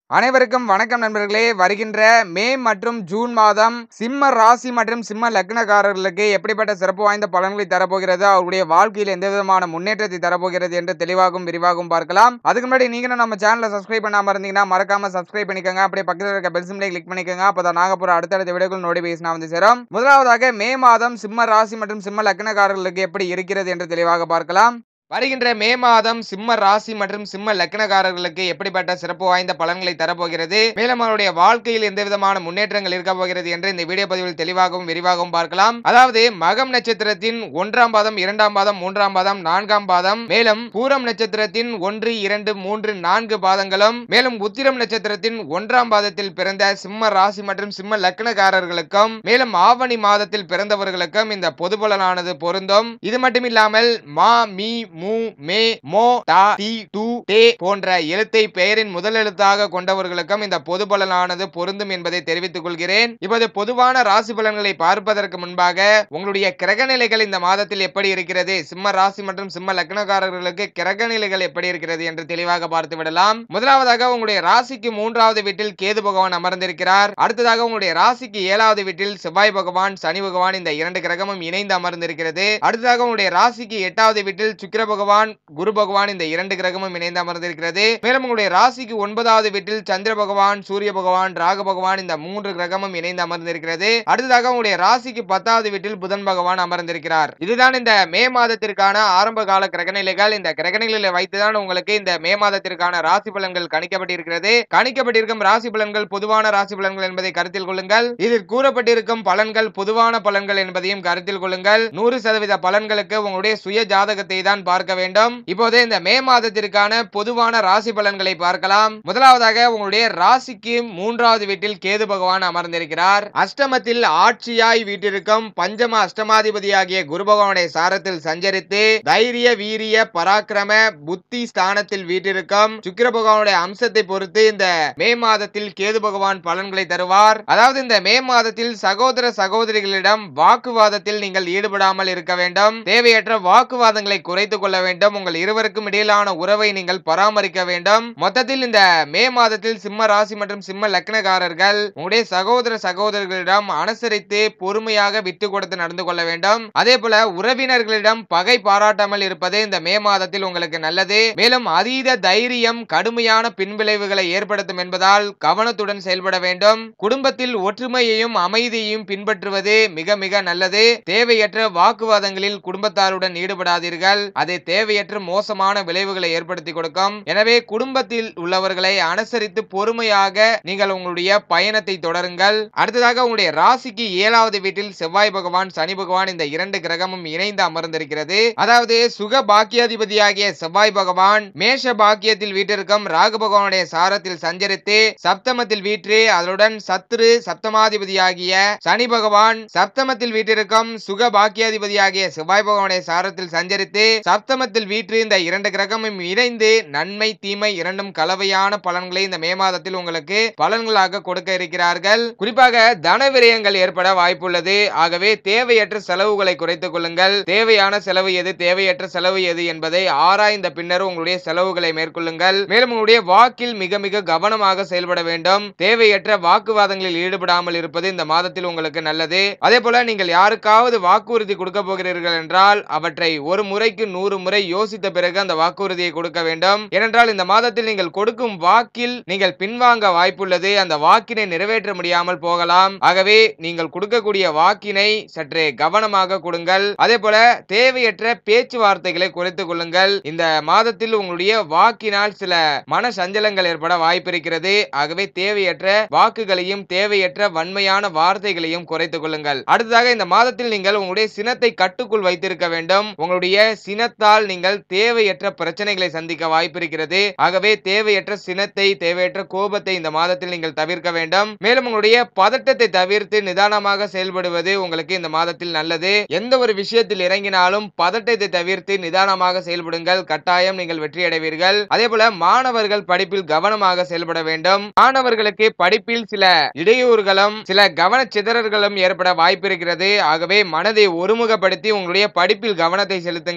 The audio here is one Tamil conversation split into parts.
அனைவருக்கும் வணக்கம் நண்பர்களே வருகின்ற மே மற்றும் ஜூன் மாதம் சிம்ம ராசி மற்றும் சிம்ம லக்னக்காரர்களுக்கு எப்படிப்பட்ட சிறப்பு வாய்ந்த பலன்களை தரப்போகிறது அவருடைய வாழ்க்கையில் எந்த விதமான முன்னேற்றத்தை தரப்போகிறது என்று தெளிவாகவும் விரிவாகவும் பார்க்கலாம் அதுக்கு முன்னாடி நீங்களும் நம்ம சேனலை சப்ஸ்கிரைப் பண்ணாம இருந்தீங்கன்னா மறக்காம சப்ஸ்கிரைப் பண்ணிக்கோங்க அப்படியே பக்கத்தில் இருக்க பெல் சிம்லை கிளிக் பண்ணிக்கோங்க அப்பதான் நாங்க போற அடுத்தடுத்த வீடியோக்கள் நோட்டிபிகேஷன் வந்து சேரும் முதலாவதாக மே மாதம் சிம்ம ராசி மற்றும் சிம்ம லக்னக்காரர்களுக்கு எப்படி இருக்கிறது என்று தெளிவாக பார்க்கலாம் வருகின்ற மே மாதம் சிம்ம ராசி மற்றும் சிம்ம லக்னக்காரர்களுக்கு எப்படிப்பட்ட சிறப்பு வாய்ந்த பலன்களை தரப்போகிறது மேலும் அவருடைய வாழ்க்கையில் எந்த விதமான முன்னேற்றங்கள் இருக்க போகிறது என்று இந்த வீடியோ பதிவில் தெளிவாகவும் விரிவாகவும் பார்க்கலாம் அதாவது மகம் நட்சத்திரத்தின் ஒன்றாம் பாதம் இரண்டாம் பாதம் மூன்றாம் பாதம் நான்காம் பாதம் மேலும் பூரம் நட்சத்திரத்தின் ஒன்று இரண்டு மூன்று நான்கு பாதங்களும் மேலும் உத்திரம் நட்சத்திரத்தின் ஒன்றாம் பாதத்தில் பிறந்த சிம்ம ராசி மற்றும் சிம்ம லக்னக்காரர்களுக்கும் மேலும் ஆவணி மாதத்தில் பிறந்தவர்களுக்கும் இந்த பொது பலனானது பொருந்தும் இது மட்டுமில்லாமல் மா மீ மு மே மோ தா தி டு டே போன்ற எழுத்தை பெயரின் முதல் எழுத்தாக கொண்டவர்களுக்கும் இந்த பொது பலனானது பொருந்தும் என்பதை தெரிவித்துக் கொள்கிறேன் இப்போது பொதுவான ராசி பலன்களை பார்ப்பதற்கு முன்பாக உங்களுடைய கிரக நிலைகள் இந்த மாதத்தில் எப்படி இருக்கிறது சிம்ம ராசி மற்றும் சிம்ம லக்னக்காரர்களுக்கு கிரக நிலைகள் எப்படி இருக்கிறது என்று தெளிவாக பார்த்து விடலாம் முதலாவதாக உங்களுடைய ராசிக்கு மூன்றாவது வீட்டில் கேது பகவான் அமர்ந்திருக்கிறார் அடுத்ததாக உங்களுடைய ராசிக்கு ஏழாவது வீட்டில் செவ்வாய் பகவான் சனி பகவான் இந்த இரண்டு கிரகமும் இணைந்து அமர்ந்திருக்கிறது அடுத்ததாக உங்களுடைய ராசிக்கு எட்டாவது வீட்டில் சுக்கிர பகவான் குரு பகவான் இந்த இரண்டு கிரகமும் இணைந்து அமர்ந்திருக்கிறது மேலும் உங்களுடைய ராசிக்கு ஒன்பதாவது வீட்டில் சந்திர பகவான் சூரிய பகவான் ராக பகவான் இந்த மூன்று கிரகமும் இணைந்து அமர்ந்திருக்கிறது அடுத்ததாக உங்களுடைய ராசிக்கு பத்தாவது வீட்டில் புதன் பகவான் அமர்ந்திருக்கிறார் இதுதான் இந்த மே மாதத்திற்கான ஆரம்ப கால கிரகநிலைகள் இந்த கிரகநிலைகளை வைத்துதான் உங்களுக்கு இந்த மே மாதத்திற்கான ராசி பலன்கள் கணிக்கப்பட்டிருக்கிறது கணிக்கப்பட்டிருக்கும் ராசி பலன்கள் பொதுவான ராசி பலன்கள் என்பதை கருத்தில் கொள்ளுங்கள் இதில் கூறப்பட்டிருக்கும் பலன்கள் பொதுவான பலன்கள் என்பதையும் கருத்தில் கொள்ளுங்கள் நூறு சதவீத பலன்களுக்கு உங்களுடைய சுய ஜாதகத்தை தான் பார்க்க வேண்டும் இப்போது இந்த மே மாதத்திற்கான பொதுவான ராசி பலன்களை பார்க்கலாம் முதலாவதாக உங்களுடைய ராசிக்கு மூன்றாவது வீட்டில் கேது பகவான் அமர்ந்திருக்கிறார் அஷ்டமத்தில் ஆட்சியாய் வீட்டிற்கும் பஞ்சம அஷ்டமாதிபதியாகிய குரு பகவானுடைய சாரத்தில் சஞ்சரித்து தைரிய வீரிய பராக்கிரம புத்தி ஸ்தானத்தில் வீட்டிற்கும் சுக்கிர பகவானுடைய அம்சத்தை பொறுத்து இந்த மே மாதத்தில் கேது பகவான் பலன்களை தருவார் அதாவது இந்த மே மாதத்தில் சகோதர சகோதரிகளிடம் வாக்குவாதத்தில் நீங்கள் ஈடுபடாமல் இருக்க வேண்டும் தேவையற்ற வாக்குவாதங்களை குறைத்துக் கொள்ள வேண்டும் உங்கள் இருவருக்கும் இடையிலான உறவை நீங்கள் பராமரிக்க வேண்டும் மொத்தத்தில் இந்த மே மாதத்தில் சிம்ம ராசி மற்றும் சிம்ம லக்னக்காரர்கள் உங்களுடைய சகோதர சகோதரர்களிடம் அனுசரித்து பொறுமையாக விட்டு கொடுத்து நடந்து கொள்ள வேண்டும் அதே போல உறவினர்களிடம் பகை பாராட்டாமல் இருப்பது இந்த மே மாதத்தில் உங்களுக்கு நல்லது மேலும் அதீத தைரியம் கடுமையான பின்விளைவுகளை ஏற்படுத்தும் என்பதால் கவனத்துடன் செயல்பட வேண்டும் குடும்பத்தில் ஒற்றுமையையும் அமைதியையும் பின்பற்றுவது மிக மிக நல்லது தேவையற்ற வாக்குவாதங்களில் குடும்பத்தாருடன் ஈடுபடாதீர்கள் அது தேவையற்ற மோசமான விளைவுகளை ஏற்படுத்தி கொடுக்கும் எனவே குடும்பத்தில் உள்ளவர்களை அனுசரித்து பொறுமையாக நீங்கள் உங்களுடைய பயணத்தை தொடருங்கள் அடுத்ததாக உங்களுடைய ராசிக்கு ஏழாவது வீட்டில் செவ்வாய் பகவான் சனி பகவான் இந்த இரண்டு கிரகமும் இணைந்து அமர்ந்திருக்கிறது அதாவது சுக பாக்கியாதிபதியாகிய செவ்வாய் பகவான் மேஷ பாக்கியத்தில் வீட்டிற்கும் ராகு பகவானுடைய சாரத்தில் சஞ்சரித்து சப்தமத்தில் வீற்று அதனுடன் சத்ரு சப்தமாதிபதியாகிய சனி பகவான் சப்தமத்தில் வீட்டிற்கும் சுக பாக்கியாதிபதியாகிய செவ்வாய் பகவானுடைய சாரத்தில் சஞ்சரித்து சப்தமத்தில் வீற்று இந்த இரண்டு கிரகமும் இணைந்து நன்மை தீமை இரண்டும் கலவையான பலன்களை இந்த மே மாதத்தில் உங்களுக்கு பலன்களாக கொடுக்க இருக்கிறார்கள் குறிப்பாக தன விரயங்கள் ஏற்பட வாய்ப்புள்ளது ஆகவே தேவையற்ற செலவுகளை குறைத்துக் கொள்ளுங்கள் தேவையான செலவு எது தேவையற்ற செலவு எது என்பதை ஆராய்ந்த பின்னர் உங்களுடைய செலவுகளை மேற்கொள்ளுங்கள் மேலும் உங்களுடைய வாக்கில் மிக மிக கவனமாக செயல்பட வேண்டும் தேவையற்ற வாக்குவாதங்களில் ஈடுபடாமல் இருப்பது இந்த மாதத்தில் உங்களுக்கு நல்லது அதே போல நீங்கள் யாருக்காவது வாக்குறுதி கொடுக்க போகிறீர்கள் என்றால் அவற்றை ஒரு முறைக்கு நூறு முறை யோசித்த பிறகு அந்த வாக்குறுதியை கொடுக்க வேண்டும் ஏனென்றால் இந்த மாதத்தில் நீங்கள் கொடுக்கும் வாக்கில் நீங்கள் பின்வாங்க வாய்ப்புள்ளது அந்த வாக்கினை நிறைவேற்ற முடியாமல் போகலாம் ஆகவே நீங்கள் கொடுக்கக்கூடிய வாக்கினை சற்று கவனமாக கொடுங்கள் அதே போல தேவையற்ற பேச்சுவார்த்தைகளை குறைத்துக் கொள்ளுங்கள் இந்த மாதத்தில் உங்களுடைய வாக்கினால் சில மன சஞ்சலங்கள் ஏற்பட வாய்ப்பிருக்கிறது ஆகவே தேவையற்ற வாக்குகளையும் தேவையற்ற வன்மையான வார்த்தைகளையும் குறைத்துக் கொள்ளுங்கள் அடுத்ததாக இந்த மாதத்தில் நீங்கள் உங்களுடைய சினத்தை கட்டுக்குள் வைத்திருக்க வேண்டும் உங்களுடைய சினத்தால் நீங்கள் தேவையற்ற பிரச்சனைகளை சந்திக்க வாய்ப்பிருக்கிறது ஆகவே தேவையற்ற சினத்தை தேவையற்ற கோபத்தை இந்த மாதத்தில் நீங்கள் தவிர்க்க வேண்டும் மேலும் உங்களுடைய பதட்டத்தை தவிர்த்து நிதானமாக செயல்படுவது உங்களுக்கு இந்த மாதத்தில் நல்லது எந்த ஒரு விஷயத்தில் இறங்கினாலும் பதட்டத்தை தவிர்த்து நிதானமாக செயல்படுங்கள் கட்டாயம் நீங்கள் வெற்றி அடைவீர்கள் அதே போல மாணவர்கள் படிப்பில் கவனமாக செயல்பட வேண்டும் மாணவர்களுக்கு படிப்பில் சில இடையூறுகளும் சில கவன சிதறல்களும் ஏற்பட வாய்ப்பிருக்கிறது ஆகவே மனதை ஒருமுகப்படுத்தி உங்களுடைய படிப்பில் கவனத்தை செலுத்துங்கள் கட்டாயம்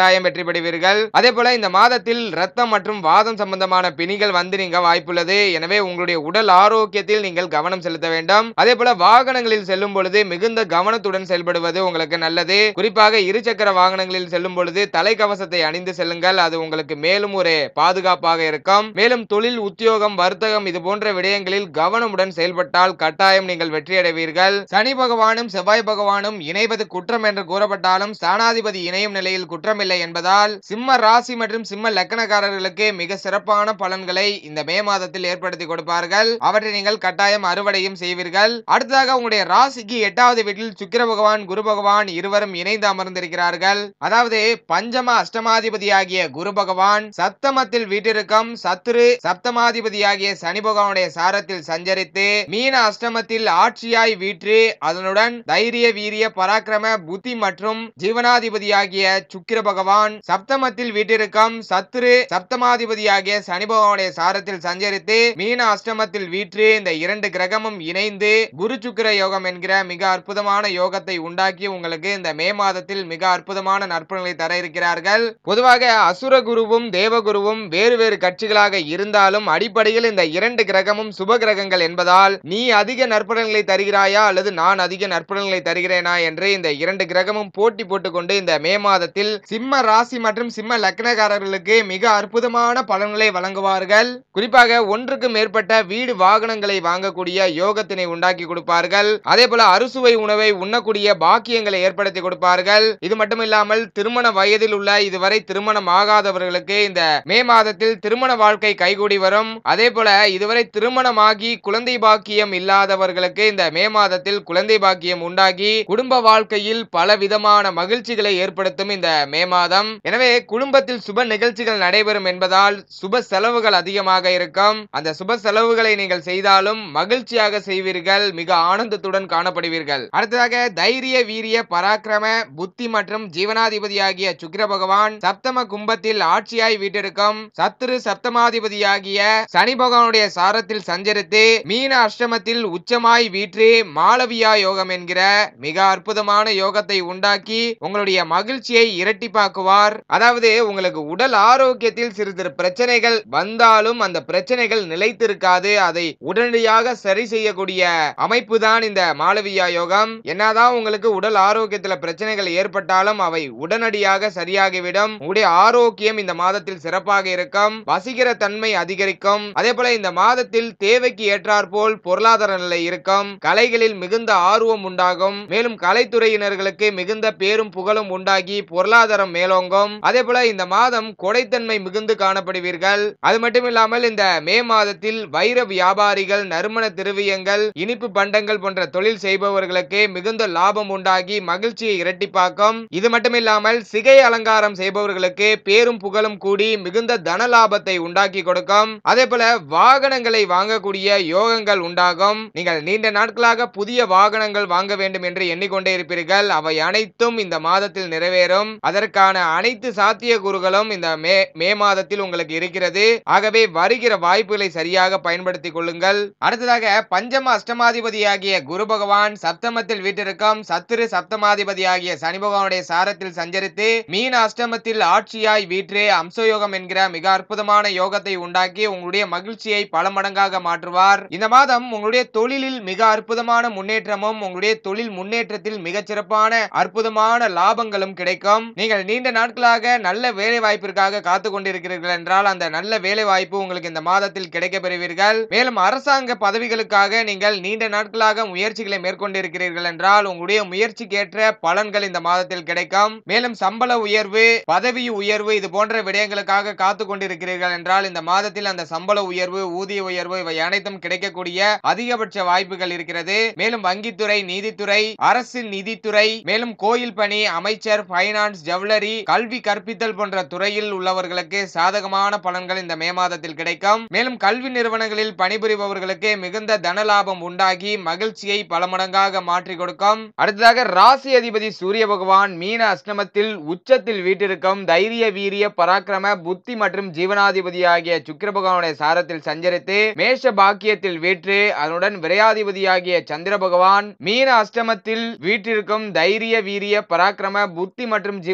கட்டாயம் வெற்றி பெறுவீர்கள் அதே போல இந்த மாதத்தில் ரத்தம் மற்றும் வாதம் சம்பந்தமான பிணிகள் வந்து நீங்க வாய்ப்புள்ளது எனவே உங்களுடைய உடல் ஆரோக்கியத்தில் நீங்கள் கவனம் செலுத்த வேண்டும் அதே போல வாகனங்களில் செல்லும் பொழுது மிகுந்த கவனத்துடன் செயல்படுவது உங்களுக்கு நல்லது குறிப்பாக இருசக்கர வாகனங்களில் செல்லும் பொழுது தலைக்கவசத்தை அணிந்து செல்லுங்கள் அது உங்களுக்கு மேலும் ஒரு பாதுகாப்பாக இருக்கும் மேலும் தொழில் உத்தியோகம் வர்த்தகம் இது போன்ற விடயங்களில் கவனமுடன் செயல்பட்டால் கட்டாயம் நீங்கள் வெற்றி அடைவீர்கள் சனி பகவானும் செவ்வாய் பகவானும் இணைவது குற்றம் என்று கூறப்பட்டாலும் ஸ்தானாதிபதி இணையும் நிலையில் குற்றமில்லை என்பதால் சிம்ம ராசி மற்றும் சிம்ம லக்கணக்காரர்களுக்கு மிக சிறப்பான பலன்களை இந்த மே மாதத்தில் ஏற்படுத்தி கொடுப்பார்கள் அவற்றை நீங்கள் கட்டாயம் அறுவடையும் செய்வீர்கள் அடுத்ததாக உங்களுடைய ராசிக்கு எட்டாவது வீட்டில் சுக்கிர பகவான் குரு பகவான் இருவரும் இணைந்து அமர்ந்திருக்கிறார்கள் அதாவது பஞ்சம அஷ்டமாதிபதியாகிய குரு பகவான் சப்தமத்தில் வீட்டிற்கும் சத்துரு சப்தமாதிபதியாகிய சனி பகவானுடைய சாரத்தில் சஞ்சரித்து மீன அஷ்டமத்தில் ஆட்சியாய் வீற்று அதனுடன் தைரிய வீரிய பராக்கிரம புத்தி மற்றும் ஜீவனாதிபதியாகிய சுக்கிர பகவான் சப்தமத்தில் வீட்டிற்கும் சத்துரு சப்தமாதிபதியாகிய சனி பகவானுடைய சாரத்தில் சஞ்சரித்து மீன அஷ்டமத்தில் வீற்று இந்த இரண்டு கிரகமும் இணைந்து குரு சுக்கிர யோகம் என்கிற மிக அற்புதமான யோகத்தை உண்டாக்கி உங்களுக்கு இந்த மே மாதத்தில் மிக அற்புதமான நற்பலன்களை தர இருக்கிறார்கள் பொதுவாக அசுர குருவும் தேவகுருவும் வேறு வேறு கட்சிகளாக இருந்தாலும் அடிப்படையில் இந்த இரண்டு கிரகமும் சுப கிரகங்கள் என்பதால் நீ அதிக நற்பலன்களை தருகிறாயா அல்லது நான் அதிக நற்பலன்களை தருகிறேனா என்று இந்த இரண்டு கிரகமும் போட்டி போட்டுக்கொண்டு இந்த மே மாதத்தில் சிம்ம ராசி மற்றும் சிம்ம லக்னக்காரர்களுக்கு மிக அற்புதமான பலன்களை வழங்குவார்கள் குறிப்பாக ஒன்றுக்கு மேற்பட்ட வீடு வாகனங்களை வாங்கக்கூடிய யோகத்தினை உண்டாக்கி கொடுப்பார்கள் அதே போல அறுசுவை உணவை உண்ணக்கூடிய பாக்கியங்களை ஏற்படுத்தி கொடுப்பார்கள் இது மட்டும் இல்லாமல் திருமண வயதில் உள்ள இதுவரை திருமணம் ஆகாதவர்களுக்கு இந்த மே மாதத்தில் திருமண வாழ்க்கை கைகூடி வரும் அதே போல இதுவரை திருமணமாகி குழந்தை பாக்கியம் இல்லாதவர்களுக்கு இந்த மே மாதத்தில் குழந்தை பாக்கியம் உண்டாகி குடும்ப வாழ்க்கையில் பல விதமான மகிழ்ச்சிகளை ஏற்படுத்தும் இந்த மே மாதம் எனவே குடும்பத்தில் சுப நிகழ்ச்சிகள் நடைபெறும் என்பதால் சுப செலவுகள் அதிகமாக இருக்கும் அந்த சுப செலவுகளை நீங்கள் செய்தாலும் மகிழ்ச்சியாக செய்வீர்கள் மிக ஆனந்தத்துடன் காணப்படுவீர்கள் அடுத்ததாக தைரிய வீரிய பராக்கிரம புத்தி மற்றும் ஜீவனாதிபதியாகிய சுக்கிர பகவான் சப்தம கும்பத்தில் ஆட்சியாய் வீட்டிருக்கும் சத்துரு சப்தமாதிபதியாகிய சனி பகவானுடைய சாரத்தில் சஞ்சரித்து மீன அஷ்டமத்தில் உச்சமாய் வீற்று மாளவியா யோகம் என்கிற மிக அற்புதமான யோகத்தை உண்டாக்கி உங்களுடைய மகிழ்ச்சியை இரட்டிப்பாக்குவார் அதாவது உங்களுக்கு உடல் ஆரோக்கியத்தில் சிறு சிறு பிரச்சனைகள் வந்தாலும் அந்த பிரச்சனைகள் நிலைத்திருக்காது அதை உடனடியாக சரி செய்யக்கூடிய அமைப்பு தான் இந்த மாளவியா யோகம் என்னதான் உங்களுக்கு உடல் ஆரோக்கியத்துல பிரச்சனைகள் ஏற்பட்டாலும் அவை உடனடியாக சரியாகிவிடும் உங்களுடைய ஆரோக்கியம் இந்த மாதத்தில் சிறப்பாக இருக்கும் வசிக்கிற தன்மை அதிகரிக்கும் அதே போல இந்த மாதத்தில் தேவைக்கு ஏற்றாற்போல் பொருளாதார நிலை இருக்கும் கலைகளில் மிகுந்த ஆர்வம் உண்டாகும் மேலும் கலைத்துறையினர்களுக்கு மிகுந்த பேரும் புகழும் உண்டாகி பொருளாதாரம் மேலோங்கும் அதே போல இந்த மாதம் கொடைத்தன்மை மிகுந்து காணப்படுவீர்கள் அது மட்டும் இல்லாமல் இந்த மே மாதத்தில் வைர வியாபாரிகள் நறுமண திருவியங்கள் இனிப்பு பண்டங்கள் போன்ற தொழில் செய்பவர்களுக்கு மிகுந்த லாபம் உண்டாகி மகிழ்ச்சியை இரட்டிப்பாக்கும் இது மட்டுமில்லாமல் சிகை அலங்காரம் செய்பவர்களுக்கு பேரும் புகழும் கூடி மிகுந்த தன லாபத்தை உண்டாக்கி கொடுக்கும் அதே போல வாகனங்களை வாங்கக்கூடிய யோகங்கள் உண்டாகும் நீங்கள் நீண்ட நாட்களாக புதிய வாகனங்கள் வாங்க வேண்டும் என்று எண்ணிக்கொண்டே இருப்பீர்கள் அவை அனைத்தும் இந்த மாதத்தில் நிறைவேறும் அதற்கான அனைத்து சாத்தியக்கூறுகளும் இந்த மே மே மாதத்தில் உங்களுக்கு இருக்கிறது ஆகவே வருகிற வாய்ப்புகளை சரியாக பயன்படுத்திக் கொள்ளுங்கள் அடுத்ததாக பஞ்சம அஷ்டமாதிபதியாகிய குரு பகவான் சப்தமத்தில் வீட்டிற்கும் சத்துரு சப்தமாதிபதியாகிய சனி பகவானுடைய சாரத்தில் சஞ்சரித்து மீன அஷ்டமத்தில் ஆட்சியாய் வீற்று அம்சயோகம் என்கிற மிக அற்புதமான யோகத்தை உண்டாக்கி உங்களுடைய மகிழ்ச்சியை பல மடங்காக மாற்றுவார் இந்த மாதம் உங்களுடைய தொழிலில் மிக அற்புதமான முன்னேற்றமும் உங்களுடைய தொழில் முன்னேற்றத்தில் மிகச் சிறப்பான அற்புதமான லாபங்களும் கிடைக்கும் நீங்கள் நீண்ட நாட்களாக நல்ல வேலை வாய்ப்பிற்காக காத்து கொண்டிருக்கிறீர்கள் என்றால் அந்த நல்ல வேலை வாய்ப்பு உங்களுக்கு இந்த மாதத்தில் கிடைக்க பெறுவீர்கள் மேலும் அரசாங்க பதவிகளுக்காக நீங்கள் நீண்ட நாட்களாக முயற்சிகளை மேற்கொண்டிருக்கிறீர்கள் என்றால் உங்களுடைய முயற்சிக்கேற்ற பலன்கள் இந்த மாதத்தில் கிடைக்கும் மேலும் சம்பள உயர்வு பதவி உயர்வு இது போன்ற விடயங்களுக்காக காத்து கொண்டிருக்கிறீர்கள் என்றால் இந்த மாதத்தில் அந்த சம்பள உயர்வு ஊதிய உயர்வு இவை அனைத்தும் கிடைக்கக்கூடிய அதிகபட்ச வாய்ப்புகள் இருக்கிறது மேலும் வங்கித்துறை நீதித்துறை அரசு நிதித்துறை மேலும் கோயில் பணி அமைச்சர் பைனான்ஸ் ஜவுளரி கல்வி கற்பித்தல் போன்ற துறையில் உள்ளவர்களுக்கு சாதகமான பலன்கள் இந்த மே மாதத்தில் கிடைக்கும் மேலும் கல்வி நிறுவனங்களில் பணிபுரிபவர்களுக்கு மிகுந்த தன லாபம் உண்டாகி மகிழ்ச்சியை பல மடங்காக மாற்றி கொடுக்கும் அடுத்ததாக ராசி அதிபதி சூரிய பகவான் மீன அஷ்டமத்தில் உச்சத்தில் வீட்டிற்கும் தைரிய வீரிய பராக்கிரம புத்தி மற்றும் ஜீவனாதிபதி ஆகிய சுக்கிர பகவானுடைய சாரத்தில் சஞ்சரித்து மேஷ பாக்கியத்தில் வீற்று அதனுடன் விரையாதிபதியாகிய சந்திர பகவான் மீன அஷ்டமத்தில் வீற்றிருக்கும் தைரிய வீரிய பராக்கிரம புத்தி மற்றும் ஜீவனாதிபதி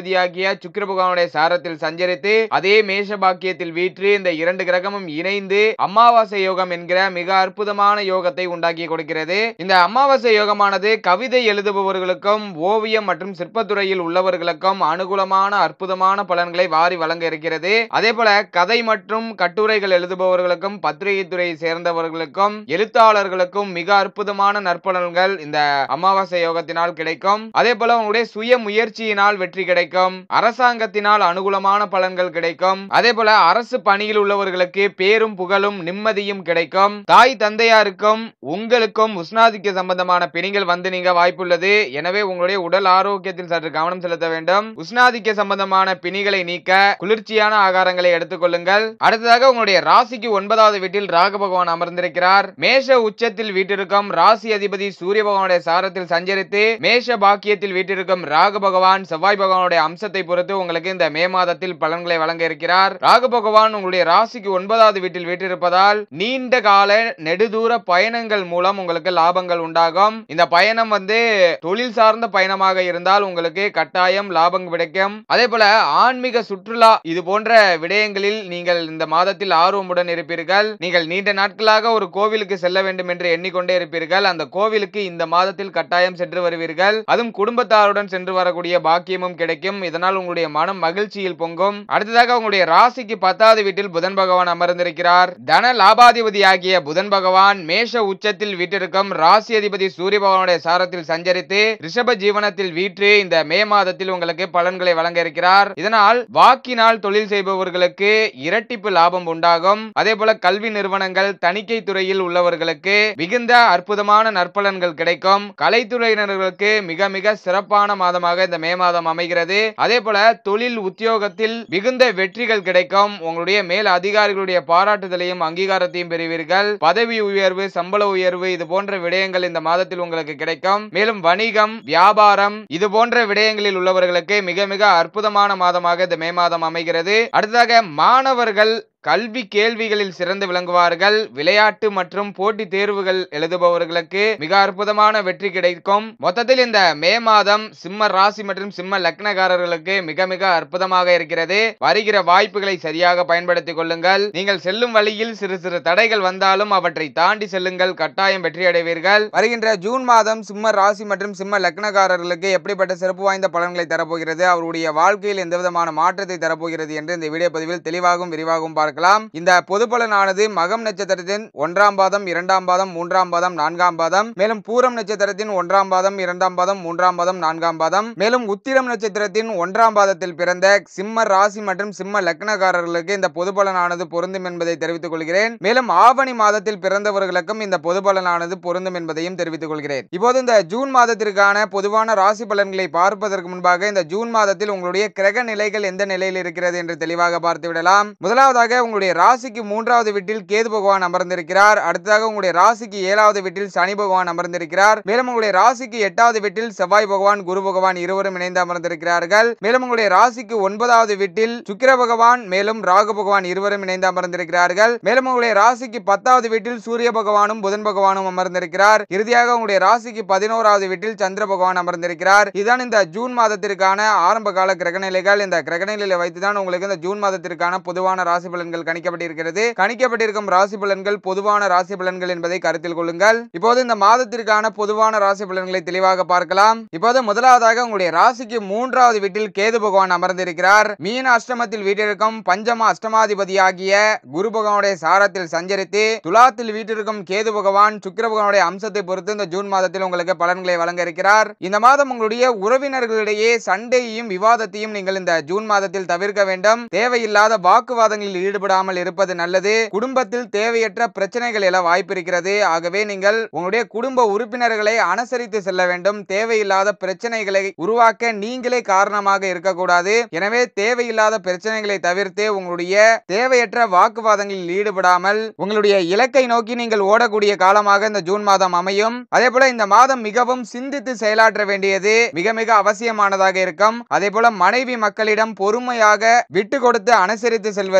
அதிபதியாகிய சுக்கிர பகவானுடைய சாரத்தில் சஞ்சரித்து அதே மேஷ பாக்கியத்தில் வீற்று இந்த இரண்டு கிரகமும் இணைந்து அமாவாசை யோகம் என்கிற மிக அற்புதமான யோகத்தை உண்டாக்கி கொடுக்கிறது இந்த அமாவாசை யோகமானது கவிதை எழுதுபவர்களுக்கும் ஓவியம் மற்றும் சிற்பத்துறையில் உள்ளவர்களுக்கும் அனுகூலமான அற்புதமான பலன்களை வாரி வழங்க இருக்கிறது அதே போல கதை மற்றும் கட்டுரைகள் எழுதுபவர்களுக்கும் பத்திரிகை துறையை சேர்ந்தவர்களுக்கும் எழுத்தாளர்களுக்கும் மிக அற்புதமான நற்பலன்கள் இந்த அமாவாசை யோகத்தினால் கிடைக்கும் அதே போல உங்களுடைய சுய முயற்சியினால் வெற்றி கிடைக்கும் அரசாங்கத்தினால் அனுகூலமான பலன்கள் கிடைக்கும் அதே போல அரசு பணியில் உள்ளவர்களுக்கு பேரும் புகழும் நிம்மதியும் கிடைக்கும் தாய் தந்தையாருக்கும் உங்களுக்கும் உஷ்ணாதிக்க சம்பந்தமான பிணிகள் வந்து நீங்க வாய்ப்புள்ளது எனவே உங்களுடைய உடல் ஆரோக்கியத்தில் சற்று கவனம் செலுத்த வேண்டும் உஷ்ணாதிக்க சம்பந்தமான பிணிகளை நீக்க குளிர்ச்சியான ஆகாரங்களை எடுத்துக்கொள்ளுங்கள் அடுத்ததாக உங்களுடைய ராசிக்கு ஒன்பதாவது வீட்டில் ராக பகவான் அமர்ந்திருக்கிறார் மேஷ உச்சத்தில் வீட்டிருக்கும் ராசி அதிபதி சூரிய பகவானுடைய சாரத்தில் சஞ்சரித்து மேஷ பாக்கியத்தில் வீட்டிருக்கும் ராக பகவான் செவ்வாய் பகவானுடைய அம்சத்தை பொறுத்து உங்களுக்கு இந்த மே மாதத்தில் பலன்களை வழங்க இருக்கிறார் ராகு பகவான் உங்களுடைய ராசிக்கு ஒன்பதாவது வீட்டில் வீட்டிருப்பதால் நீண்ட கால நெடுதூர பயணங்கள் மூலம் உங்களுக்கு லாபங்கள் உண்டாகும் இந்த பயணம் வந்து தொழில் சார்ந்த பயணமாக இருந்தால் உங்களுக்கு கட்டாயம் லாபம் கிடைக்கும் அதே போல ஆன்மீக சுற்றுலா இது போன்ற விடயங்களில் நீங்கள் இந்த மாதத்தில் ஆர்வமுடன் இருப்பீர்கள் நீங்கள் நீண்ட நாட்களாக ஒரு கோவிலுக்கு செல்ல வேண்டும் என்று எண்ணிக்கொண்டே இருப்பீர்கள் அந்த கோவிலுக்கு இந்த மாதத்தில் கட்டாயம் சென்று வருவீர்கள் அதுவும் குடும்பத்தாருடன் சென்று வரக்கூடிய பாக்கியமும் கிடைக்கும் இதனால் உங்களுடைய மனம் மகிழ்ச்சியில் பொங்கும் அடுத்ததாக உங்களுடைய ராசிக்கு பத்தாவது வீட்டில் புதன் பகவான் அமர்ந்திருக்கிறார் தன லாபாதிபதி ஆகிய புதன் பகவான் மேஷ உச்சத்தில் வீட்டிருக்கும் ராசி அதிபதி சூரிய பகவானுடைய சாரத்தில் சஞ்சரித்து ரிஷப ஜீவனத்தில் வீற்று இந்த மே மாதத்தில் உங்களுக்கு பலன்களை வழங்க இருக்கிறார் இதனால் வாக்கினால் தொழில் செய்பவர்களுக்கு இரட்டிப்பு லாபம் உண்டாகும் அதே போல கல்வி நிறுவனங்கள் தணிக்கை துறையில் உள்ளவர்களுக்கு மிகுந்த அற்புதமான நற்பலன்கள் கிடைக்கும் கலைத்துறையினர்களுக்கு மிக மிக சிறப்பான மாதமாக இந்த மே மாதம் அமைகிறது அதே போல தொழில் உத்தியோகத்தில் மிகுந்த வெற்றிகள் கிடைக்கும் உங்களுடைய மேல் அதிகாரிகளுடைய பாராட்டுதலையும் அங்கீகாரத்தையும் பெறுவீர்கள் பதவி உயர்வு சம்பள உயர்வு இது போன்ற விடயங்கள் இந்த மாதத்தில் உங்களுக்கு கிடைக்கும் மேலும் வணிகம் வியாபாரம் இது போன்ற விடயங்களில் உள்ளவர்களுக்கு மிக மிக அற்புதமான மாதமாக இந்த மே மாதம் அமைகிறது அடுத்ததாக மாணவர்கள் கல்வி கேள்விகளில் சிறந்து விளங்குவார்கள் விளையாட்டு மற்றும் போட்டி தேர்வுகள் எழுதுபவர்களுக்கு மிக அற்புதமான வெற்றி கிடைக்கும் மொத்தத்தில் இந்த மே மாதம் சிம்ம ராசி மற்றும் சிம்ம லக்னக்காரர்களுக்கு மிக மிக அற்புதமாக இருக்கிறது வருகிற வாய்ப்புகளை சரியாக பயன்படுத்திக் கொள்ளுங்கள் நீங்கள் செல்லும் வழியில் சிறு சிறு தடைகள் வந்தாலும் அவற்றை தாண்டி செல்லுங்கள் கட்டாயம் வெற்றி அடைவீர்கள் வருகின்ற ஜூன் மாதம் சிம்ம ராசி மற்றும் சிம்ம லக்னக்காரர்களுக்கு எப்படிப்பட்ட சிறப்பு வாய்ந்த பலன்களை தரப்போகிறது அவருடைய வாழ்க்கையில் எந்த விதமான மாற்றத்தை தரப்போகிறது என்று இந்த வீடியோ பதிவில் தெளிவாகவும் விரிவாகவும் பார்க்கலாம் இந்த பொது பலனானது மகம் நட்சத்திரத்தின் ஒன்றாம் பாதம் இரண்டாம் பாதம் மூன்றாம் பாதம் நான்காம் பாதம் மேலும் பூரம் நட்சத்திரத்தின் ஒன்றாம் பாதம் இரண்டாம் பாதம் மூன்றாம் பாதம் நான்காம் பாதம் மேலும் உத்திரம் நட்சத்திரத்தின் ஒன்றாம் பாதத்தில் பிறந்த சிம்ம ராசி மற்றும் சிம்ம லக்னக்காரர்களுக்கு இந்த பொது பலனானது பொருந்தும் என்பதை தெரிவித்துக் கொள்கிறேன் மேலும் ஆவணி மாதத்தில் பிறந்தவர்களுக்கும் இந்த பொது பலனானது பொருந்தும் என்பதையும் தெரிவித்துக் கொள்கிறேன் இப்போது இந்த ஜூன் மாதத்திற்கான பொதுவான ராசி பலன்களை பார்ப்பதற்கு முன்பாக இந்த ஜூன் மாதத்தில் உங்களுடைய கிரக நிலைகள் எந்த நிலையில் இருக்கிறது என்று தெளிவாக பார்த்து விடலாம் முதலாவதாக உங்களுடைய ராசிக்கு மூன்றாவது வீட்டில் கேது பகவான் அமர்ந்திருக்கிறார் அடுத்ததாக உங்களுடைய ராசிக்கு ஏழாவது வீட்டில் சனி பகவான் அமர்ந்திருக்கிறார் மேலும் உங்களுடைய ராசிக்கு எட்டாவது வீட்டில் செவ்வாய் பகவான் குரு பகவான் இருவரும் இணைந்து அமர்ந்திருக்கிறார்கள் மேலும் உங்களுடைய ராசிக்கு ஒன்பதாவது வீட்டில் சுக்கிர பகவான் மேலும் ராகு பகவான் இருவரும் இணைந்து அமர்ந்திருக்கிறார்கள் மேலும் உங்களுடைய ராசிக்கு பத்தாவது வீட்டில் சூரிய பகவானும் புதன் பகவானும் அமர்ந்திருக்கிறார் இறுதியாக உங்களுடைய ராசிக்கு பதினோராவது வீட்டில் சந்திர பகவான் அமர்ந்திருக்கிறார் இதுதான் இந்த ஜூன் மாதத்திற்கான ஆரம்ப கால கிரகநிலைகள் இந்த கிரகநிலையை வைத்துதான் உங்களுக்கு இந்த ஜூன் மாதத்திற்கான பொதுவான ராசி பலன்கள் கணிக்கப்பட்டிருக்கிறது கணிக்கப்பட்டிருக்கும் ராசி பலன்கள் பொதுவான ராசி பலன்கள் என்பதை கருத்தில் கொள்ளுங்கள் இப்போது இந்த மாதத்திற்கான பொதுவான ராசி பலன்களை தெளிவாக பார்க்கலாம் இப்போது முதலாவதாக உங்களுடைய ராசிக்கு மூன்றாவது வீட்டில் கேது பகவான் அமர்ந்திருக்கிறார் மீன அஷ்டமத்தில் வீட்டிற்கும் பஞ்சம அஷ்டமாதிபதியாகிய குரு பகவானுடைய சாரத்தில் சஞ்சரித்து துலாத்தில் வீட்டிற்கும் கேது பகவான் சுக்கிர பகவானுடைய அம்சத்தை பொறுத்து இந்த ஜூன் மாதத்தில் உங்களுக்கு பலன்களை வழங்க இருக்கிறார் இந்த மாதம் உங்களுடைய உறவினர்களிடையே சண்டையையும் விவாதத்தையும் நீங்கள் இந்த ஜூன் மாதத்தில் தவிர்க்க வேண்டும் தேவையில்லாத வாக்குவாதங்களில் ஈடுபடாமல் இருப்பது நல்லது குடும்பத்தில் தேவையற்ற பிரச்சனைகள் எழ வாய்ப்பு இருக்கிறது ஆகவே நீங்கள் உங்களுடைய குடும்ப உறுப்பினர்களை அனுசரித்து செல்ல வேண்டும் தேவையில்லாத பிரச்சனைகளை உருவாக்க நீங்களே காரணமாக இருக்கக்கூடாது எனவே தேவையில்லாத பிரச்சனைகளை தவிர்த்து உங்களுடைய தேவையற்ற வாக்குவாதங்களில் ஈடுபடாமல் உங்களுடைய இலக்கை நோக்கி நீங்கள் ஓடக்கூடிய காலமாக இந்த ஜூன் மாதம் அமையும் அதே போல இந்த மாதம் மிகவும் சிந்தித்து செயலாற்ற வேண்டியது மிக மிக அவசியமானதாக இருக்கும் அதே போல மனைவி மக்களிடம் பொறுமையாக விட்டு கொடுத்து அனுசரித்து செல்வது மிக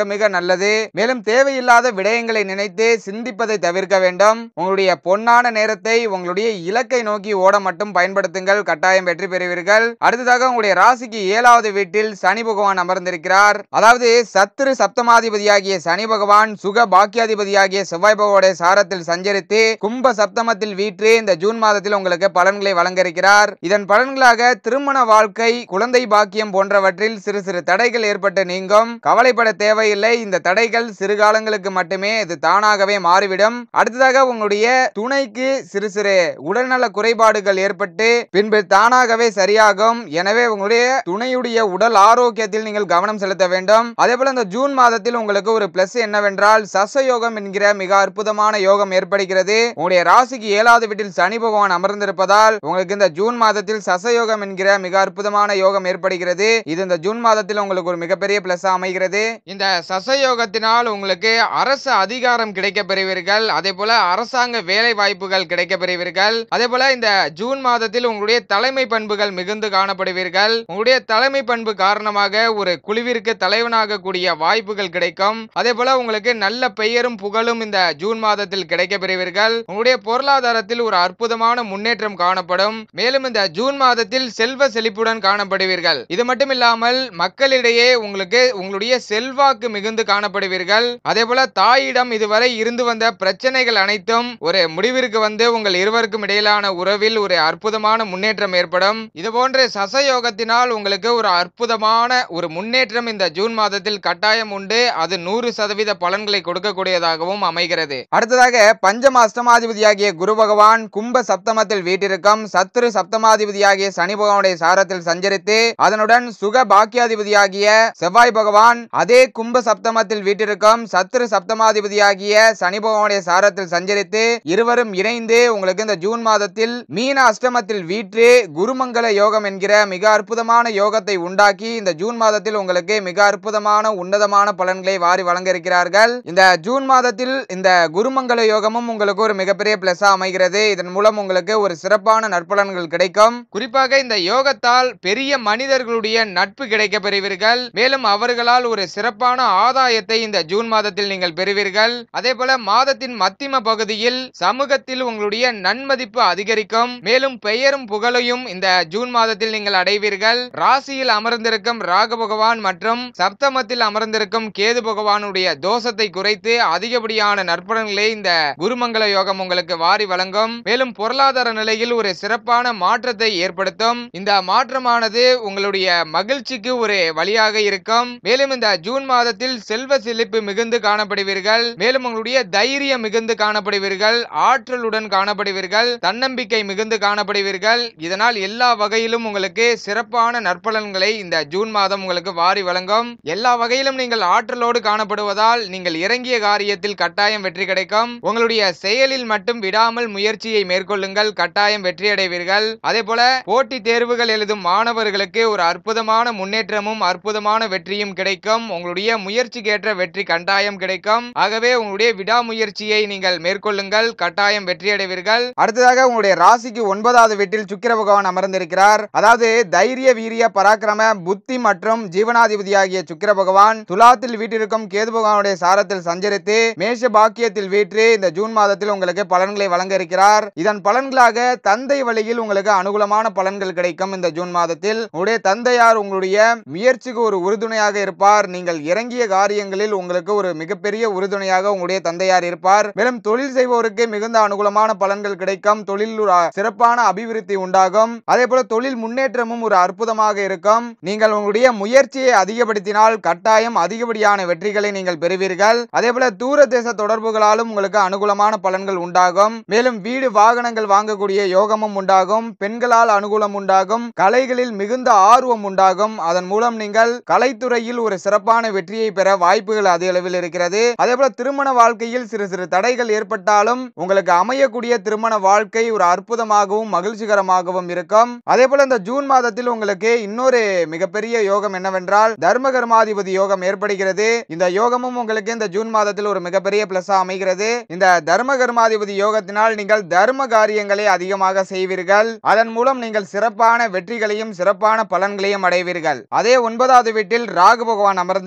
மிக நல்லது மேலும் தேவையில்லாத விடயங்களை நினைத்து சிந்திப்பதை தவிர்க்க வேண்டும் உங்களுடைய பொன்னான நேரத்தை உங்களுடைய இலக்கை நோக்கி ஓட மட்டும் பயன்படுத்துங்கள் கட்டாயம் வெற்றி பெறுவீர்கள் அடுத்ததாக உங்களுடைய ராசிக்கு ஏழாவது வீட்டில் சனி பகவான் அமர்ந்திருக்கிறார் அதாவது சத்துரு சப்தமாதிபதியாகிய சனி பகவான் சுக பாக்கியாதிபதியாகிய செவ்வாய் பகவானுடைய சாரத்தில் சஞ்சரித்து கும்ப சப்தமத்தில் வீற்று இந்த ஜூன் மாதத்தில் உங்களுக்கு பலன்களை வழங்க இருக்கிறார் இதன் பலன்களாக திருமண வாழ்க்கை குழந்தை பாக்கியம் போன்றவற்றில் சிறு சிறு தடைகள் ஏற்பட்டு நீங்கும் கவலைப்பட தேவையில்லை இந்த தடைகள் சிறு காலங்களுக்கு மட்டுமே இது தானாகவே மாறிவிடும் அடுத்ததாக உங்களுடைய துணைக்கு சிறு சிறு உடல்நல குறைபாடுகள் ஏற்பட்டு பின்பு தானாகவே சரியாகும் எனவே உங்களுடைய துணையுடைய உடல் ஆரோக்கியத்தில் நீங்கள் கவனம் செலுத்த வேண்டும் அதே போல இந்த ஜூன் மாதத்தில் உங்களுக்கு ஒரு பிளஸ் என்னவென்றால் சசயோகம் என்கிற மிக அற்புதமான யோகம் ஏற்படுகிறது உங்களுடைய ராசிக்கு ஏழாவது வீட்டில் சனி பகவான் அமர்ந்திருப்பதால் உங்களுக்கு இந்த ஜூன் மாதத்தில் சசயோகம் என்கிற மிக அற்புதமான யோகம் ஏற்படுகிறது இது இந்த ஜூன் மாதத்தில் உங்களுக்கு ஒரு மிகப்பெரிய பிளஸ் அமைகிறது இந்த சசயோகத்தினால் உங்களுக்கு அரசு அதிகாரம் கிடைக்க பெறுவீர்கள் அதே போல அரசாங்க வேலை வாய்ப்புகள் கிடைக்க பெறுவீர்கள் அதே போல இந்த ஜூன் மாதத்தில் உங்களுடைய தலைமை பண்புகள் மிகுந்து காணப்படுவீர்கள் உங்களுடைய தலைமை பண்பு காரணமாக ஒரு குழுவிற்கு தலைவனாக கூடிய வாய்ப்புகள் கிடைக்கும் அதே போல உங்களுக்கு நல்ல பெயரும் புகழும் இந்த ஜூன் மாதத்தில் கிடைக்க பெறுவீர்கள் உங்களுடைய பொருளாதாரத்தில் ஒரு அற்புதமான முன்னேற்றம் காணப்படும் மேலும் இந்த ஜூன் மாதத்தில் செல்வ செழிப்புடன் காணப்படுவீர்கள் இது மட்டும் இல்லாமல் மக்களிடையே உங்களுக்கு உங்களுடைய செல்வாக்கு மிகுந்து காணப்படுவீர்கள் அதே போல தாயிடம் இதுவரை இருந்து வந்த பிரச்சனைகள் அனைத்தும் ஒரு முடிவிற்கு வந்து உங்கள் இருவருக்கும் இடையிலான உறவில் ஒரு அற்புதமான முன்னேற்றம் ஏற்படும் இது போன்ற சசயோகத்தினால் உங்களுக்கு ஒரு அற்புதமான ஒரு முன்னேற்றம் இந்த ஜூன் மாதத்தில் கட்டாயம் உண்டு அது நூறு சதவீத பலன்களை கொடுக்கக்கூடியதாகவும் அமைகிறது அடுத்ததாக பஞ்சம அஷ்டமாதிபதியாகிய குரு பகவான் கும்ப சப்தமத்தில் வீட்டிருக்கும் சத்துரு சப்தமாதிபதியாகிய சனி பகவானுடைய சாரத்தில் சஞ்சரித்து அதனுடன் சுக பாக்கியாதிபதியாகிய செவ்வாய் பகவான் அதே கும்ப சப்தமத்தில் வீட்டிருக்கும் சத்துரு சப்தமாதிபதியாகிய சனி பகவானுடைய சாரத்தில் சஞ்சரித்து இருவரும் இணைந்து உங்களுக்கு இந்த ஜூன் மாதத்தில் மீன அஷ்டமத்தில் வீற்று குருமங்கல யோகம் என்கிற மிக அற்புதமான யோகத்தை உண்டாக்கி இந்த ஜூன் மாதத்தில் உங்களுக்கு மிக அற்புதமான உன்னதமான பலன்களை வாரி வழங்க இருக்கிறார்கள் இந்த ஜூன் மாதத்தில் இந்த குருமங்கல யோகமும் உங்களுக்கு ஒரு மிகப்பெரிய பிளஸா அமைகிறது இதன் மூலம் உங்களுக்கு ஒரு சிறப்பான நற்பலன்கள் கிடைக்கும் குறிப்பாக இந்த யோகத்தால் பெரிய மனிதர்களுடைய நட்பு கிடைக்க பெறுவீர்கள் மேலும் அவர்களால் ஒரு சிறப்பான ஆதாயத்தை இந்த ஜூன் மாதத்தில் நீங்கள் பெறுவீர்கள் அதே போல மாதத்தின் மத்திம பகுதியில் சமூகத்தில் உங்களுடைய நன்மதிப்பு அதிகரிக்கும் மேலும் பெயரும் புகழையும் இந்த ஜூன் மாதத்தில் நீங்கள் அடைவீர்கள் ராசியில் அமர்ந்திருக்கும் ராக பகவான் மற்றும் சப்தமத்தில் அமர்ந்திருக்கும் கேது பகவானுடைய தோஷத்தை குறைத்து அதிகப்படியான நற்பலன்களை இந்த குருமங்கல யோகம் உங்களுக்கு வாரி வழங்கும் மேலும் பொருளாதார நிலையில் ஒரு சிறப்பான மாற்றத்தை ஏற்படுத்தும் இந்த மாற்றமானது உங்களுடைய மகிழ்ச்சிக்கு ஒரு வழியாக இருக்கும் மேலும் இந்த ஜூன் மாதத்தில் செல்வ செழிப்பு மிகுந்து காணப்படுவீர்கள் மேலும் உங்களுடைய தைரியம் மிகுந்து காணப்படுவீர்கள் ஆற்றலுடன் காணப்படுவீர்கள் தன்னம்பிக்கை மிகுந்து காணப்படுவீர்கள் இதனால் எல்லா வகையிலும் உங்களுக்கு சிறப்பான நற்பலன்களை இந்த ஜூன் மாதம் உங்களுக்கு வாரி வழங்கும் எல்லா வகையிலும் நீங்கள் ஆற்றலோடு காணப்படுவதால் நீங்கள் இறங்கிய காரியத்தில் கட்டாயம் வெற்றி கிடைக்கும் உங்களுடைய செயலில் மட்டும் விடாமல் முயற்சியை மேற்கொள்ளுங்கள் கட்டாயம் வெற்றி அடைவீர்கள் அதே போல போட்டி தேர்வுகள் எழுதும் மாணவர்களுக்கு ஒரு அற்புதமான முன்னேற்றமும் அற்புதமான வெற்றியும் கிடைக்கும் உங்களுடைய முயற்சிக்கேற்ற வெற்றி கட்டாயம் கிடைக்கும் ஆகவே உங்களுடைய விடாமுயற்சியை நீங்கள் மேற்கொள்ளுங்கள் கட்டாயம் வெற்றி அடைவீர்கள் அடுத்ததாக உங்களுடைய ராசிக்கு ஒன்பதாவது வீட்டில் சுக்கிர பகவான் அமர்ந்திருக்கிறார் அதாவது தைரிய வீரிய பராக்கிரம புத்தி மற்றும் ஜீவனாதிபதியாகிய சுக்கிர பகவான் துலாத்தில் வீட்டிற்கும் கேது பகவானுடைய சாரத்தில் சஞ்சரித்து மேஷ பாக்கியத்தில் வீற்று இந்த ஜூன் மாதத்தில் உங்களுக்கு பலன்களை வழங்க இருக்கிறார் இதன் பலன்களாக தந்தை வழியில் உங்களுக்கு அனுகூலமான பலன்கள் கிடைக்கும் இந்த ஜூன் மாதத்தில் உங்களுடைய தந்தையார் உங்களுடைய முயற்சிக்கு ஒரு உறுதுணையாக இருப்பார் நீங்கள் இறங்கிய காரியங்களில் உங்களுக்கு ஒரு மிகப்பெரிய உறுதுணையாக உங்களுடைய தந்தையார் இருப்பார் மேலும் தொழில் செய்வோருக்கு மிகுந்த அனுகூலமான பலன்கள் கிடைக்கும் தொழில் ஒரு சிறப்பான அபிவிருத்தி உண்டாகும் அதே போல தொழில் முன்னேற்றமும் ஒரு அற்புதமாக இருக்கும் நீங்கள் உங்களுடைய முயற்சியை அதிகப்படுத்தினால் கட்டாயம் அதிகப்படியான வெற்றிகளை நீங்கள் பெறுவீர்கள் அதே போல தூர தேச தொடர்புகளாலும் உங்களுக்கு அனுகூலமான பலன்கள் உண்டாகும் மேலும் வீடு வாகனங்கள் வாங்கக்கூடிய யோகமும் உண்டாகும் பெண்களால் அனுகூலம் உண்டாகும் கலைகளில் மிகுந்த ஆர்வம் உண்டாகும் அதன் மூலம் நீங்கள் கலைத்துறையில் ஒரு சிறப்பான வெற்றியை பெற வாய்ப்புகள் அதிக அளவில் இருக்கிறது அதே போல திருமண வாழ்க்கையில் சிறு சிறு தடைகள் ஏற்பட்டாலும் உங்களுக்கு அமையக்கூடிய திருமண வாழ்க்கை ஒரு அற்புதமாகவும் மகிழ்ச்சிகரமாகவும் இருக்கும் அதே போல இந்த ஜூன் மாதத்தில் உங்களுக்கு இன்னொரு மிகப்பெரிய யோகம் என்னவென்றால் தர்ம கர்மாதிபதி யோகம் ஏற்படுகிறது இந்த யோகமும் உங்களுக்கு இந்த ஜூன் மாதத்தில் ஒரு மிகப்பெரிய பிளஸா அமைகிறது இந்த தர்ம கர்மாதிபதி யோகத்தினால் நீங்கள் தர்ம காரியங்களை அதிகமாக செய்வீர்கள் அதன் மூலம் நீங்கள் சிறப்பான வெற்றிகளையும் சிறப்பான பலன்களையும் அடைவீர்கள் அதே ஒன்பதாவது வீட்டில் ராகு பகவான் அமர்ந்திருக்கிறார்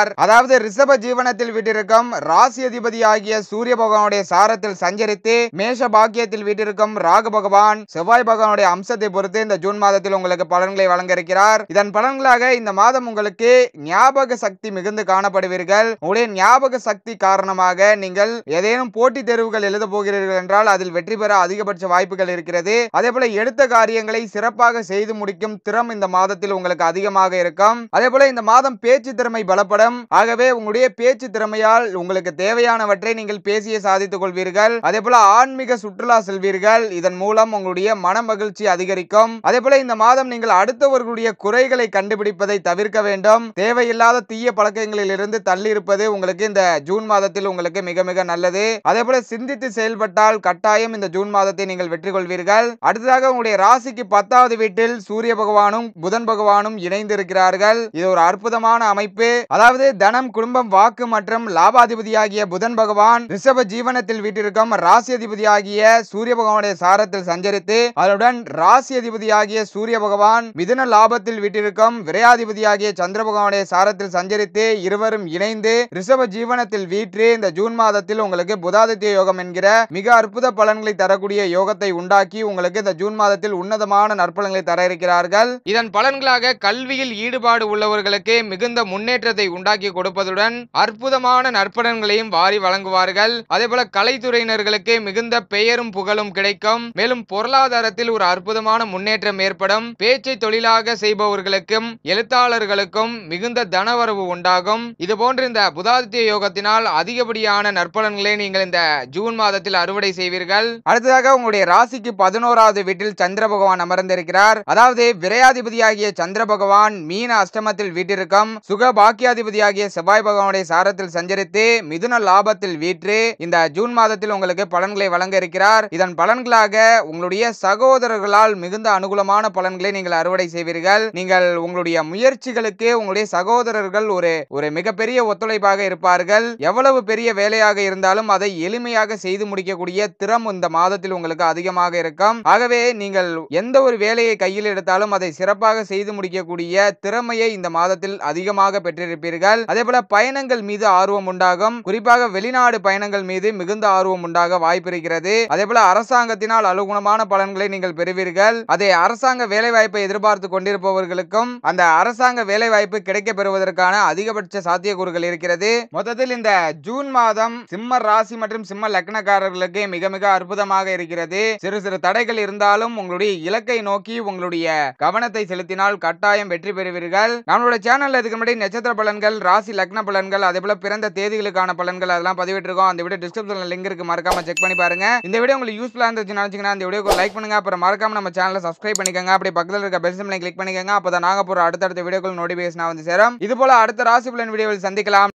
இருக்கிறார் அதாவது ரிஷப ஜீவனத்தில் வீட்டிருக்கும் ராசி அதிபதி ஆகிய சூரிய பகவானுடைய சாரத்தில் சஞ்சரித்து மேஷ பாக்கியத்தில் வீட்டிருக்கும் ராகு பகவான் செவ்வாய் பகவானுடைய அம்சத்தை பொறுத்து இந்த ஜூன் மாதத்தில் உங்களுக்கு பலன்களை வழங்க இருக்கிறார் இதன் பலன்களாக இந்த மாதம் உங்களுக்கு ஞாபக சக்தி மிகுந்து காணப்படுவீர்கள் உங்களுடைய ஞாபக சக்தி காரணமாக நீங்கள் ஏதேனும் போட்டித் தேர்வுகள் எழுத போகிறீர்கள் என்றால் அதில் வெற்றி பெற அதிகபட்ச வாய்ப்புகள் இருக்கிறது அதே போல எடுத்த காரியங்களை சிறப்பாக செய்து முடிக்கும் திறம் இந்த மாதத்தில் உங்களுக்கு அதிகமாக இருக்கும் அதே போல இந்த மாதம் பேச்சு திறமை பலப்படும் ஆகவே உங்களுடைய பேச்சு திறமையால் உங்களுக்கு தேவையானவற்றை நீங்கள் பேசிய சாதித்துக் கொள்வீர்கள் அதே போல ஆன்மீக சுற்றுலா செல்வீர்கள் இதன் மூலம் உங்களுடைய மன மகிழ்ச்சி அதிகரிக்கும் அதே போல இந்த மாதம் நீங்கள் அடுத்தவர்களுடைய குறைகளை கண்டுபிடிப்பதை தவிர்க்க வேண்டும் தேவையில்லாத தீய பழக்கங்களில் இருந்து தள்ளி இருப்பது உங்களுக்கு இந்த ஜூன் மாதத்தில் உங்களுக்கு மிக மிக நல்லது அதே போல சிந்தித்து செயல்பட்டால் கட்டாயம் இந்த ஜூன் மாதத்தை நீங்கள் வெற்றி கொள்வீர்கள் அடுத்ததாக உங்களுடைய ராசிக்கு பத்தாவது வீட்டில் சூரிய பகவானும் புதன் பகவானும் இணைந்து இருக்கிறார்கள் இது ஒரு அற்புதமான அமைப்பு அதாவது தனம் குடும்பம் வாக்கு மற்றும் லாபாதிபதியாகிய புதன் பகவான் ரிஷப ஜீவனத்தில் வீட்டிற்கும் ராசி அதிபதியாகிய சூரிய பகவானுடைய சாரத்தில் சஞ்சரித்து அதனுடன் ராசி அதிபதியாகிய சூரிய பகவான் மிதுன லாபத்தில் வீட்டிற்கும் விரையாதிபதியாகிய சந்திர பகவானுடைய சாரத்தில் சஞ்சரித்து இருவரும் இணைந்து ரிஷப ஜீவனத்தில் வீற்று இந்த ஜூன் மாதத்தில் உங்களுக்கு புதாதித்ய யோகம் என்கிற மிக அற்புத பலன்களை தரக்கூடிய யோகத்தை உண்டாக்கி உங்களுக்கு இந்த ஜூன் மாதத்தில் உன்னதமான நற்பலன்களை தர இருக்கிறார்கள் இதன் பலன்களாக கல்வியில் ஈடுபாடு உள்ளவர்களுக்கு மிகுந்த முன்னேற்றத்தை உண்டாக்கி கொடுப்பதுடன் அற்புதமான நற்பலன்களையும் வாரி வழங்குவார்கள் அதே போல கலைத்துறையினர்களுக்கு மிகுந்த பெயரும் புகழும் கிடைக்கும் மேலும் பொருளாதாரத்தில் ஒரு அற்புதமான முன்னேற்றம் ஏற்படும் பேச்சை தொழிலாக செய்பவர்களுக்கும் எழுத்தாளர்களுக்கும் மிகுந்த தனவரவு உண்டாகும் இது போன்ற இந்த புதாதித்ய யோகத்தினால் அதிகப்படியான நற்பலன்களை நீங்கள் இந்த ஜூன் மாதத்தில் அறுவடை செய்வீர்கள் அடுத்ததாக உங்களுடைய ராசிக்கு பதினோராவது வீட்டில் சந்திர பகவான் அமர்ந்திருக்கிறார் அதாவது விரையாதிபதியாகிய சந்திர பகவான் மீன அஷ்டமத்தில் வீட்டிற்கும் சுக பாக்கியாதிபதியாகிய செவ்வாய் பகவானுடைய சாரத்தில் சஞ்சரித்து மிதுன லாபத்தில் வீற்று இந்த ஜூன் மாதத்தில் உங்களுக்கு பலன்களை வழங்க இருக்கிறார் இதன் பலன்களாக உங்களுடைய சகோதரர்களால் மிகுந்த அனுகூலமான பலன்களை நீங்கள் அறுவடை செய்வீர்கள் நீங்கள் உங்களுடைய முயற்சிகளுக்கு உங்களுடைய சகோதரர்கள் ஒரு ஒரு மிகப்பெரிய ஒத்துழைப்பாக இருப்பார்கள் எவ்வளவு பெரிய வேலையாக இருந்தாலும் அதை எளிமையாக செய்து முடிக்கக்கூடிய திறம் இந்த மாதத்தில் உங்களுக்கு அதிகமாக இருக்கும் ஆகவே நீங்கள் எந்த ஒரு வேலையை கையில் எடுத்தாலும் அதை சிறப்பாக செய்து முடிக்கக்கூடிய திறமையை இந்த மாதத்தில் அதிகமாக பெற்றிருப்பீர்கள் அதே போல பயணங்கள் மீது ஆர்வம் உண்டாகும் குறிப்பாக வெளிநாடு பயணங்கள் மீது மிகுந்த ஆர்வம் உண்டாக வாய்ப்பு இருக்கிறது அதே போல அரசாங்கத்தினால் அனுகுணமான பலன்களை நீங்கள் பெறுவீர்கள் அதை அரசாங்க வேலை வாய்ப்பை எதிர்பார்த்து கொண்டிருப்பவர்களுக்கும் அந்த அரசாங்க வேலை வாய்ப்பு கிடைக்க பெறுவதற்கான அதிகபட்ச சாத்தியக்கூறுகள் இருக்கிறது மொத்தத்தில் இந்த ஜூன் மாதம் சிம்ம ராசி மற்றும் சிம்ம லக்னக்காரர்களுக்கு மிக மிக அற்புதமாக இருக்கிறது சிறு சிறு தடைகள் இருந்தாலும் உங்களுடைய இலக்கை நோக்கி உங்களுடைய கவனத்தை செலுத்தினால் கட்டாயம் வெற்றி பெறுவீர்கள் நம்மளோட சேனல்ல இதுக்கு முன்னாடி நட்சத்திர பலன்கள் ராசி லக்ன பலன்கள் அதே போல பிறந்த தேதிகளுக்கான பலன்கள் அதெல்லாம் பதிவிட்டிருக்கோம் அந்த வீடியோ டிஸ்கிரிப்ஷன்ல லிங்க் இருக்கு மறக்காம செக் பண்ணி பாருங்க இந்த வீடியோ உங்களுக்கு யூஸ்ஃபுல்லா இருந்துச்சுன்னு நினைச்சீங்கன்னா இந்த வீடியோக்கு லைக் பண்ணுங்க அப்புறம் மறக்காம நம்ம சேனலை சப்ஸ்கிரைப் பண்ணிக்கோங்க அப்படி பக்கத்தில் இருக்க பெல் சிம்லை கிளிக் பண்ணிக்கோங்க அப்பதான் நாங்க போற அடுத்தடுத்த வீடியோக்கள் நோட்டிபிகேஷன் வந்து சேரும் இது போல அடுத்த ராசி பலன் வீடியோவில் சந்திக்கலாம்